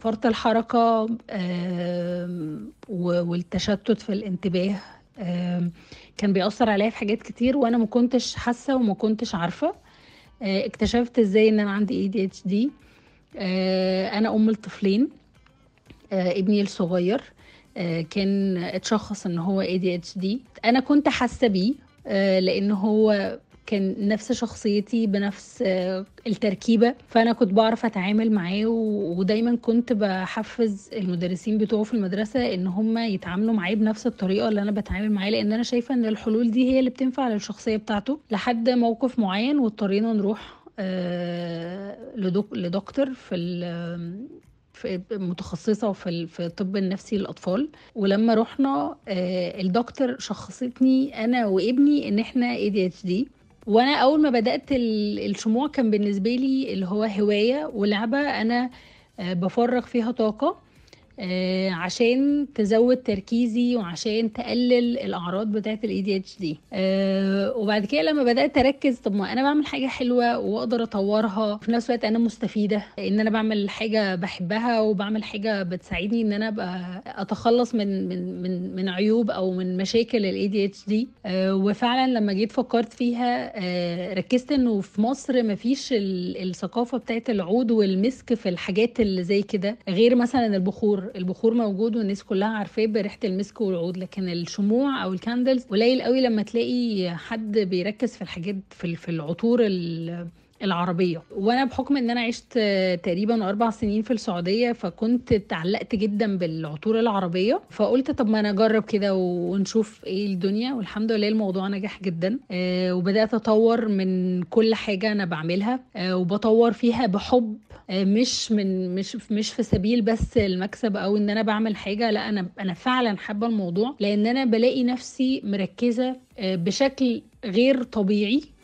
فرط الحركة والتشتت في الانتباه كان بيأثر عليا في حاجات كتير وانا ما كنتش حاسة وما كنتش عارفة آه، اكتشفت ازاي ان انا عندي ADHD آه، انا ام لطفلين آه، ابني الصغير كان اتشخص ان هو ADHD انا كنت حاسه بيه لان هو كان نفس شخصيتي بنفس آه، التركيبة فأنا كنت بعرف أتعامل معاه ودايما كنت بحفز المدرسين بتوعه في المدرسة إن هم يتعاملوا معاه بنفس الطريقة اللي أنا بتعامل معاه لأن أنا شايفة إن الحلول دي هي اللي بتنفع للشخصية بتاعته لحد موقف معين واضطرينا نروح آه، لدكتور في في متخصصه في في الطب النفسي للاطفال ولما رحنا آه، الدكتور شخصتني انا وابني ان احنا ADHD وانا اول ما بدات الشموع كان بالنسبه لي اللي هو هوايه ولعبه انا آه، بفرغ فيها طاقه آه، عشان تزود تركيزي وعشان تقلل الاعراض بتاعه الاي دي اتش دي وبعد كده لما بدات اركز طب ما انا بعمل حاجه حلوه واقدر اطورها في نفس الوقت انا مستفيده ان انا بعمل حاجه بحبها وبعمل حاجه بتساعدني ان انا ابقى اتخلص من من من من عيوب او من مشاكل الاي دي اتش دي وفعلا لما جيت فكرت فيها آه، ركزت انه في مصر مفيش الثقافه بتاعه العود والمسك في الحاجات اللي زي كده غير مثلا البخور البخور موجود والناس كلها عارفاه بريحه المسك والعود لكن الشموع او الكاندلز قليل قوي لما تلاقي حد بيركز في الحاجات في العطور العربيه وانا بحكم ان انا عشت تقريبا اربع سنين في السعوديه فكنت اتعلقت جدا بالعطور العربيه فقلت طب ما انا اجرب كده ونشوف ايه الدنيا والحمد لله الموضوع نجح جدا آه، وبدات اطور من كل حاجه انا بعملها آه، وبطور فيها بحب آه، مش من مش مش في سبيل بس المكسب او ان انا بعمل حاجه لا انا انا فعلا حابه الموضوع لان انا بلاقي نفسي مركزه بشكل غير طبيعي